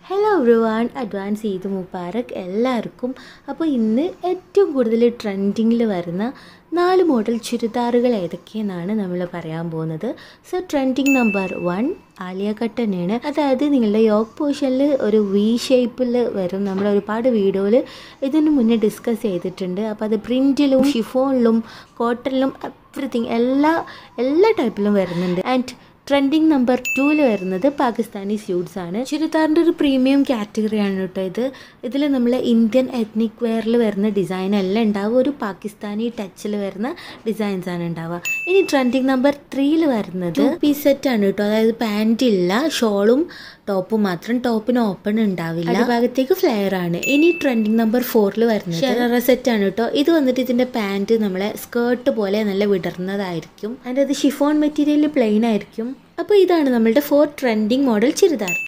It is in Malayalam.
hello everyone advance Eid Mubarak എല്ലാവർക്കും അപ്പോൾ ഇന്ന് ഏറ്റവും കൂടുതൽ ട്രെൻഡിങ്ങിൽ വരുന്ന നാല് മോഡൽ ചുരിദാറുകൾ ഏതൊക്കെയെന്നാണ് നമ്മൾ പറയാൻ പോകുന്നത് so trending number one Alia കട്ട് തന്നെയാണ് അതായത് നിങ്ങളുടെ യോഗ് പോർഷനിൽ ഒരു വി ഷേപ്പിൽ വരും നമ്മൾ ഒരുപാട് വീഡിയോയിൽ ഇതിന് മുന്നേ ഡിസ്കസ് ചെയ്തിട്ടുണ്ട് അപ്പോൾ അത് പ്രിൻറ്റിലും ഷിഫോണിലും കോട്ടണിലും എവറിത്തിങ് എല്ലാ എല്ലാ ടൈപ്പിലും വരുന്നുണ്ട് ആൻഡ് ട്രെൻഡിങ് നമ്പർ ടൂവിൽ വരുന്നത് പാകിസ്ഥാനി സ്യൂട്ട്സ് ആണ് ചുരിദാറിൻ്റെ ഒരു പ്രീമിയം കാറ്റഗറിയാണ് കേട്ടോ ഇത് ഇതിൽ നമ്മൾ ഇന്ത്യൻ എത്നിക് വെയറിൽ വരുന്ന ഡിസൈൻ അല്ല ഉണ്ടാവുക ഒരു പാകിസ്ഥാനി ടച്ചിൽ വരുന്ന ഡിസൈൻസ് ആണ് ഉണ്ടാവുക ഇനി ട്രെൻഡിങ് നമ്പർ ത്രീയിൽ വരുന്നത് പീസ് സെറ്റ് ആണ് കേട്ടോ അതായത് പാൻറ് ഇല്ല ഷോളും ടോപ്പും മാത്രം ടോപ്പിന് ഓപ്പൺ ഉണ്ടാവില്ല ഭാഗത്തേക്ക് ഫ്ലെയർ ആണ് ഇനി ട്രെൻഡിങ് നമ്പർ ഫോറിൽ വരുന്നത് ഷെററ സെറ്റ് ആണ് കേട്ടോ ഇത് വന്നിട്ട് ഇതിന്റെ പാൻറ് നമ്മളെ സ്കേർട്ട് പോലെ നല്ല വിടർന്നതായിരിക്കും അതിൻ്റെ അത് ഷിഫോൺ മെറ്റീരിയൽ പ്ലെയിൻ ആയിരിക്കും അപ്പോൾ ഇതാണ് നമ്മളുടെ ഫോർ ട്രെൻഡിങ് മോഡൽ ചുരിദാർ